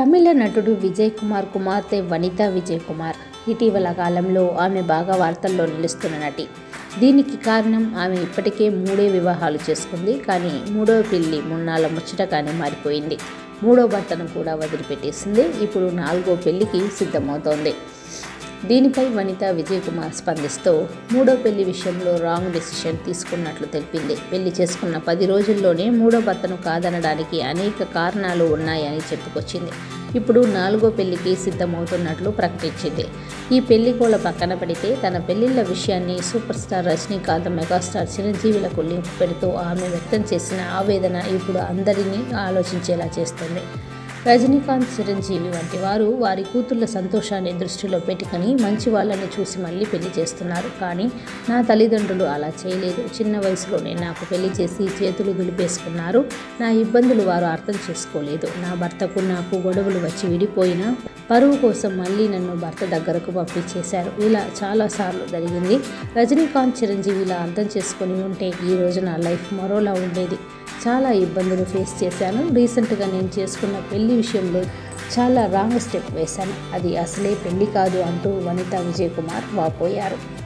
తమిళ నటుడు విజయ్ కుమార్ కుమార్తె వనిత విజయ్ కుమార్ ఇటీవల కాలంలో ఆమె బాగా వార్తల్లో నిలుస్తున్న నటి దీనికి కారణం ఆమె ఇప్పటికే మూడే వివాహాలు చేసుకుంది కానీ మూడో పెళ్లి మున్నాళ్ళ ముచ్చటగానే మారిపోయింది మూడో భర్తను కూడా వదిలిపెట్టేసింది ఇప్పుడు నాలుగో పెళ్లికి సిద్ధమవుతోంది దీనిపై వనిత విజయ్ కుమార్ స్పందిస్తూ మూడో పెళ్లి విషయంలో రాంగ్ డెసిషన్ తీసుకున్నట్లు తెలిపింది పెళ్లి చేసుకున్న పది రోజుల్లోనే మూడో భర్తను కాదనడానికి అనేక కారణాలు ఉన్నాయని చెప్పుకొచ్చింది ఇప్పుడు నాలుగో పెళ్లికి సిద్ధమవుతున్నట్లు ప్రకటించింది ఈ పెళ్లి కోల పక్కన పెడితే తన పెళ్లిళ్ల విషయాన్ని సూపర్ స్టార్ రజనీకాంత్ మెగాస్టార్ చిరంజీవులకు లింక్ పెడుతూ ఆమె వ్యక్తం చేసిన ఆవేదన ఇప్పుడు అందరినీ ఆలోచించేలా చేస్తుంది రజనీకాంత్ చిరంజీవి వంటి వారు వారి కూతుళ్ళ సంతోషాన్ని దృష్టిలో పెట్టుకుని మంచి వాళ్ళని చూసి మళ్ళీ పెళ్లి చేస్తున్నారు కానీ నా తల్లిదండ్రులు అలా చేయలేదు చిన్న వయసులోనే నాకు పెళ్లి చేసి చేతులు దులిపేసుకున్నారు నా ఇబ్బందులు వారు అర్థం చేసుకోలేదు నా భర్తకు నాకు గొడవలు వచ్చి విడిపోయినా పరువు కోసం మళ్ళీ నన్ను భర్త దగ్గరకు పంపించేశారు ఇలా చాలాసార్లు జరిగింది రజనీకాంత్ చిరంజీవి ఇలా అర్థం చేసుకొని ఉంటే ఈ రోజు నా లైఫ్ మరోలా ఉండేది చాలా ఇబ్బందులు ఫేస్ చేశాను రీసెంట్గా నేను చేసుకున్న పెళ్లి విషయంలో చాలా రాంగ్ స్టెప్ వేశాను అది అసలే పెళ్లి కాదు అంటూ వనిత విజయ్ కుమార్ వాపోయారు